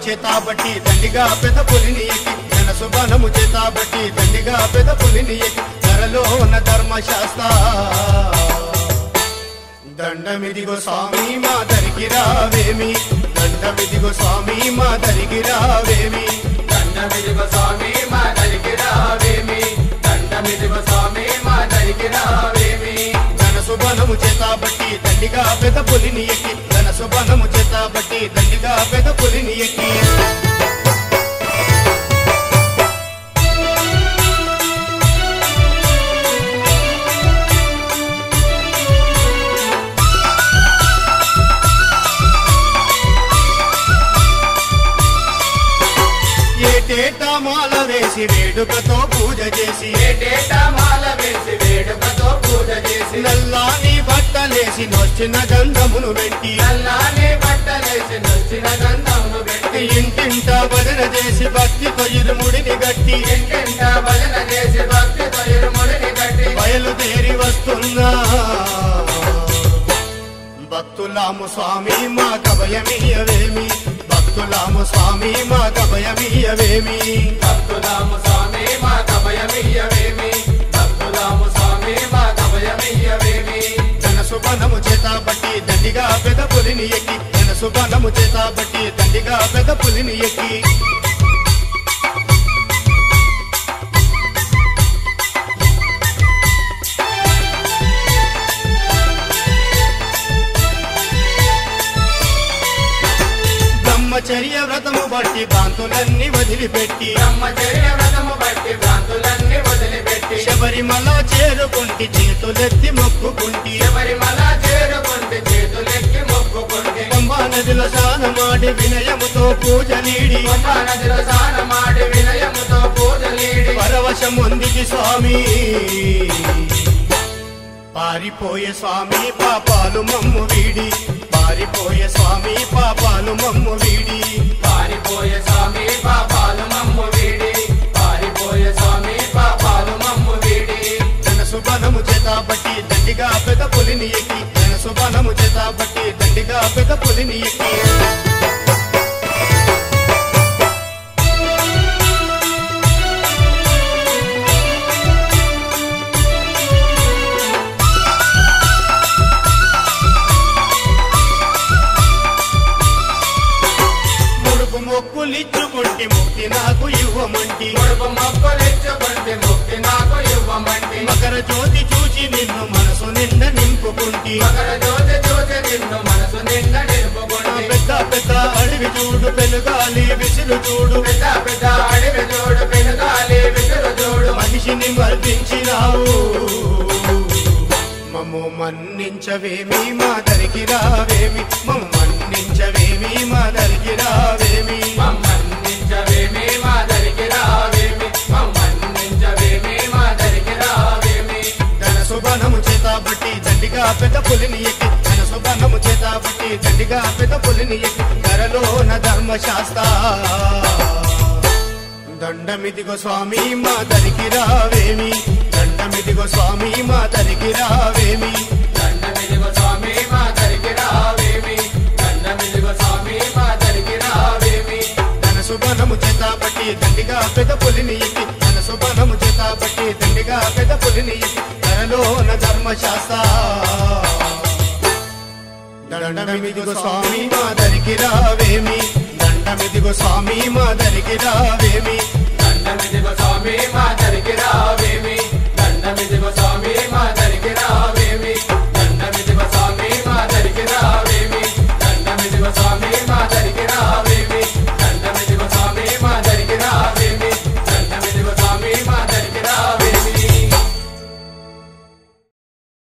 చేతాబట్టి దండిగా పెద్ద పులిని ఎక్కి ఘన శుభనము చేతాబట్టి దండిగా పెద్ద పులిని ఎక్కి ధరలో ఉన్న ధర్మశాస్త్ర దండమిదిగో స్వామి మా దరికి రావేమి దండమిదిగో స్వామి మా దరికి రావేమి దండమిదిగో స్వామి మా దరికి రావేమి దండమిదిగో స్వామి మా దరికి రావేమి ఘన శుభనము చేతాబట్టి దండిగా పెద్ద పులిని ఎక్కి ఘన శుభనము చేతాబట్టి దండిగా పెద్ద పులిని ఎక్కి ఏటేటా మాల వేసి వేడుకతో పూజ చేసి ఏటేటా మాల వేసి వేడుకతో పూజ చేసి నల్లాని బట్టలేసి నొచ్చిన గంధమును పెట్టి నల్లాని బట్టలేసి నొచ్చిన గంధమును పెట్టి ఇంటింట భజన చేసి భక్తితో ఇరుముడిని గట్టి ఇంటింట భజన చేసి భక్తితో ఇరుముడిని కట్టి బయలుదేరి వస్తున్నా భక్తులాము స్వామి మా కభయమీయవేమి భక్తులాము స్వామి మా కభయమీయవేమి భక్తులాము స్వామి మా కభయమియ్యవేమి భక్తులాము స్వామి మా కభయమియ్యవేమి జన సుబనము చేత బట్టి దండిగా పెద్ద పులిని ఎక్కి జన సుబనము చేత బట్టి దండిగా పెద్ద పులిని ఎక్కి బ్రహ్మచర్య వ్రతము బట్టి కాంతులన్నీ వదిలిపెట్టి బ్రహ్మచర్య వ్రతము బట్టి భ్రాంతులన్నీ వదిలిపెట్టి శబరిమల చేరుకుంటి చేతులెత్తి మొక్కుకుంటి శబరిమల చేరుకుంటే చేతులెక్కి మొక్కుకుంటే పంబా నదిలో స్నానమాడి వినయముతో పూజ నీడి పంబా నదిలో స్నానమాడి వినయముతో పూజలీడి పరవశముందికి స్వామి పారిపోయే స్వామి పాపాలు మమ్ము వీడి పారిపోయే స్వామి పాపాలు మమ్ము వీడి పారిపోయే స్వామి పాపాలు మమ్ము వీడి పారిపోయే స్వామి పాపాలు మమ్ము వీడి జన సుబనము చేత బట్టి దండిగా పెద్ద పులిని ఎక్కి జన సుబనము చేత బట్టి దండిగా పెద్ద పులిని ఎక్కి ముడుపు మొక్కులిచ్చుకుంటే ముక్తి నాకు ఇవ్వమంటి ముడుపు మొక్కలిచ్చుకుంటే ముక్తి నాకు ఇవ్వమంటి మకర జ్యోతి చూచి నిన్ను మనసు నిండా నింపుకుంటి మకర జ్యోతి చూసి నిన్ను మనసు నిండా నిలుపుకుంటే పెద్ద పెద్ద అడవి చూడు పెనుగాలి విసురు చూడు పెద్ద పెద్ద అడవి చూడు పెనుగాలి విసురు చూడు మనిషిని మర్దించినావు మమ్ము మన్నించవేమి మా దరికి రావేమి మమ్ము మన్నించవేమి మా దరికి రావేమి మమ్మన్నించవేమి మా దరికి రావేమి మమ్మన్నించవేమి మా దరికి రావేమి ధన శుభనము చేత బట్టి దండిగా పెద్ద పులిని ఎక్కి ధన శుభనము చేత బట్టి దండిగా పెద్ద పులిని ఎక్కి ధరలోన ధర్మశాస్త్ర దండమిదిగో స్వామి మా దరికి రావేమి దండమిదిగో స్వామి మా దరికి రావేమి దండమిదిగో స్వామి మా దరికి రావేమి దండమిదిగో స్వామి మా దరికి రావేమి ధన శుభనము చేత బట్టి దండిగా పెద్ద పులిని ఎక్కి ధన శుభనము చేత బట్టి దండిగా పెద్ద పులిని ఎక్కి ధరలోన ధర్మశాస్త్ర దండమిదిగో స్వామి మా దరికి రావేమి దండమిదిగో స్వామి మా దరికి రావేమి దండమిదిగో స్వామి మా